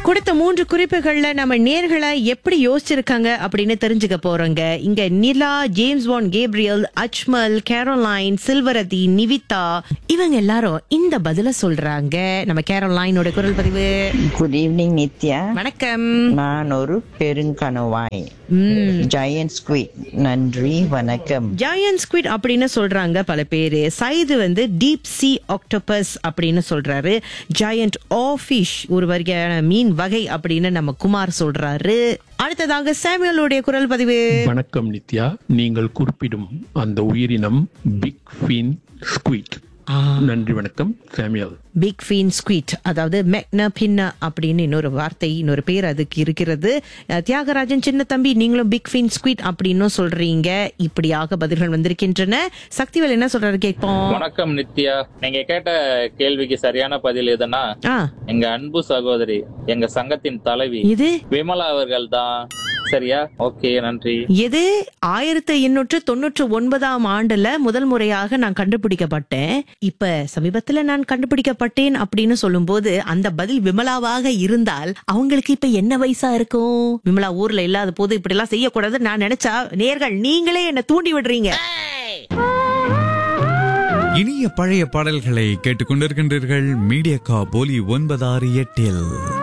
கொடுத்த மூன்று குறிப்புகள்ல நம்ம நேர்களை எப்படி யோசிச்சிருக்காங்க அப்படின்னு தெரிஞ்சுக்க போறோங்க இங்க Nila James Van Gabriel Ajmal Caroline Silvarathi Nivitha இவங்க எல்லாரும் இந்த பதில சொல்றாங்க நம்ம கேரோலைனோட குரல் பதிவு குட் ஈவினிங் நித்யா வணக்கம் நான் ஒரு பெருங்கணவாய் ஜெயண்ட் ஸ்குவிட் நன்றி வணக்கம் ஜாயன் ஸ்குவிட் அப்படின்னு சொல்றாங்க பல பேரு சைது வந்து டீப் சி ஆக்டோபஸ் அப்படின்னு சொல்றாரு ஜாயண்ட் ஆஃபிஷ் ஒரு வகையான மீன் வகை அப்படின்னு நம்ம குமார் சொல்றாரு அடுத்ததாக சாமுவேலுடைய குரல் பதிவு வணக்கம் நித்யா நீங்கள் குறிப்பிடும் அந்த உயிரினம் பிக் ஃபின் ஸ்குயிட் நன்றி வணக்கம் சாமியால் பிக் ஃபீன் ஸ்குவிட் அதாவது மெக்னா பின்னா அப்படின்னு இன்னொரு வார்த்தை இன்னொரு பேர் அதுக்கு இருக்கிறது அஹ், தியாகராஜன் சின்ன தம்பி நீங்களும் பிக் ஃபீன் ஸ்குவிட் அப்படின்னும் சொல்றீங்க இப்படியாக பதில்கள் வந்திருக்கின்றன சக்திவேல் என்ன சொல்றாரு கேட்போம் வணக்கம் நித்யா நீங்க கேட்ட கேள்விக்கு சரியான பதில் எதுனா ஆ எங்க அன்பு சகோதரி எங்க சங்கத்தின் தலைவி இது விமலா அவர்கள் தான் சரியா ஓகே நன்றி எது ஆயிரத்தி எண்ணூற்று தொண்ணூற்று ஒன்பதாம் ஆண்டுல முதல் முறையாக நான் கண்டுபிடிக்கப்பட்டேன் இப்ப சமீபத்துல நான் கண்டுபிடிக்கப்பட்டேன் அப்படின்னு சொல்லும்போது அந்த பதில் விமலாவாக இருந்தால் அவங்களுக்கு இப்ப என்ன வயசா இருக்கும் விமலா ஊர்ல இல்லாத போது இப்படி எல்லாம் செய்யக்கூடாது நான் நினைச்சா நேர்கள் நீங்களே என்ன தூண்டி விடுறீங்க இனிய பழைய பாடல்களை கேட்டுக்கொண்டிருக்கின்றீர்கள் மீடியா கா போலி ஒன்பதாறு எட்டில்